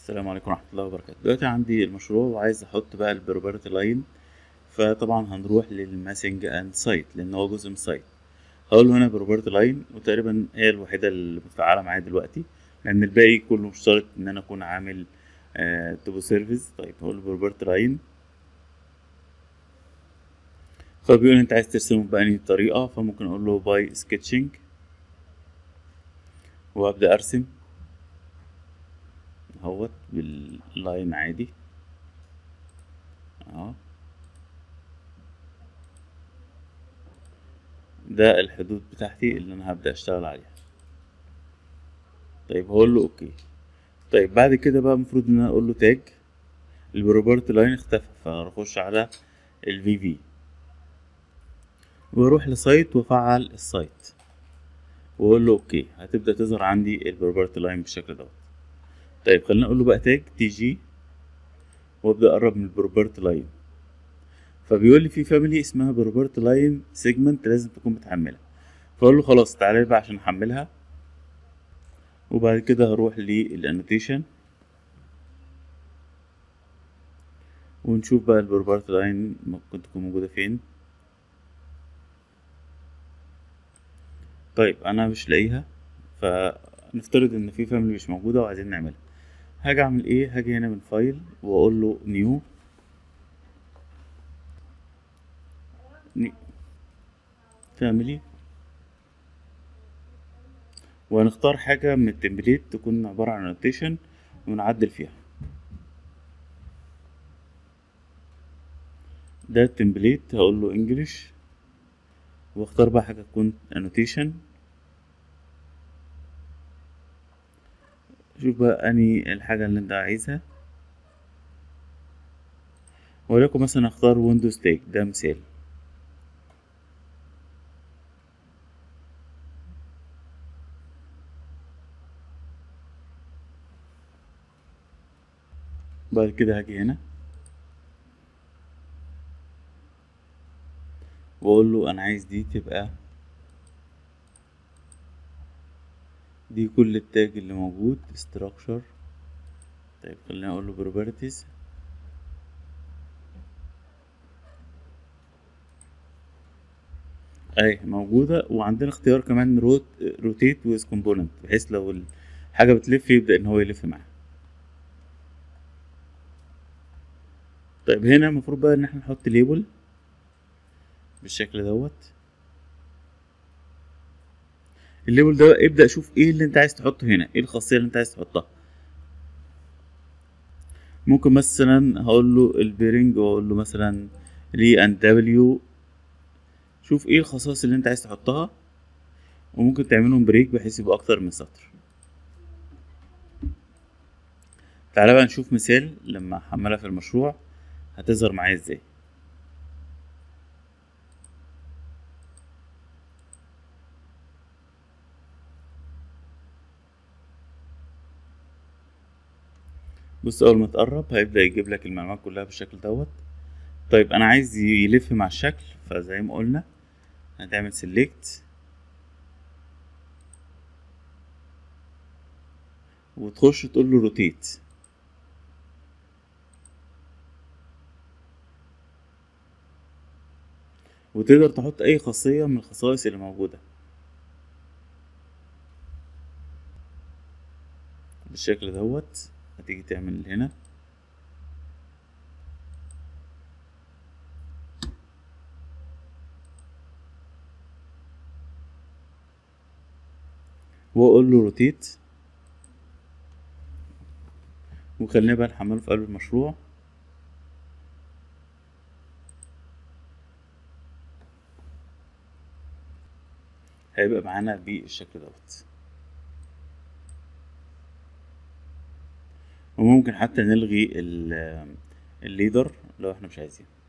السلام عليكم ورحمة الله وبركاته دلوقتي عندي المشروع وعايز احط بقى البروبرتي لاين فطبعا هنروح للماسنج اند سايت لان هو جزء من السايت هقول له هنا بروبرتي لاين وتقريبا هي الوحيدة اللي متفعلة معايا دلوقتي لان الباقي كله مشترط ان انا اكون عامل آه توبو سيرفيس طيب هقول له بروبرتي لاين فبيقول انت عايز ترسمه بأنهي طريقة فممكن اقول له باي سكتشنج وابدأ ارسم اهوت باللاين عادي اهو ده الحدود بتاعتي اللي انا هبدأ اشتغل عليها طيب هقول له اوكي طيب بعد كده بقى المفروض ان انا اقول له تاج البروبرتي لاين اختفى فاخش على الفي في واروح لسايت وافعل السايت واقول له اوكي هتبدأ تظهر عندي البروبرتي لاين بالشكل دوت طيب خلينا اقول له بقى تاج تي جي وابدا اقرب من البروبرتي لاين فبيقول لي في فاميلي اسمها بروبرتي لاين سيجمنت لازم تكون متحملها فاقول له خلاص تعالى بقى عشان احملها وبعد كده هروح للانوتيشن ونشوف بقى البروبرتي لاين ممكن تكون موجوده فين طيب انا مش لاقيها فنفترض ان في فاميلي مش موجوده وعايزين نعملها هاجي اعمل ايه هاجي هنا من فايل واقول له نيو فاميلي وهنختار حاجة من التمبليت تكون عبارة عن نوتيشن ونعدل فيها ده التمبليت هقول له انجلش واختار بقى حاجة تكون انوتيشن شوف بقى اني الحاجة اللي انت عايزها ولكن مثلا اختار ويندوز تاج ده مثال بعد كده هاجي هنا واقول له انا عايز دي تبقى دي كل التاج اللي موجود structure طيب خلينا اقول له properties اهي موجودة وعندنا اختيار كمان روت روتيت ويز كومبوننت بحيث لو الحاجة بتلف يبدأ ان هو يلف معاها طيب هنا المفروض بقى ان احنا نحط ليبل بالشكل دوت الليبل ده ابدأ شوف ايه اللي انت عايز تحطه هنا ايه الخاصية اللي انت عايز تحطها ممكن مثلا هقول له البيرنج واقول له مثلا ري اند دبليو شوف ايه الخصائص اللي انت عايز تحطها وممكن تعملهم بريك بحيث يبقى اكتر من سطر تعالى بقى نشوف مثال لما احملها في المشروع هتظهر معايا ازاي بص اول ما تقرب هيبدا يجيب لك المعلومات كلها بالشكل دوت طيب انا عايز يلف مع الشكل فزي ما قلنا هتعمل سيلكت وتخش تقول له روتيت وتقدر تحط اي خاصية من الخصائص اللي موجودة بالشكل دوت هتيجي تعمل هنا واقول له روتيت وخلينا بقى نحمله في قلب المشروع هيبقى معانا بالشكل دوت وممكن حتى نلغي الليدر لو احنا مش عايزين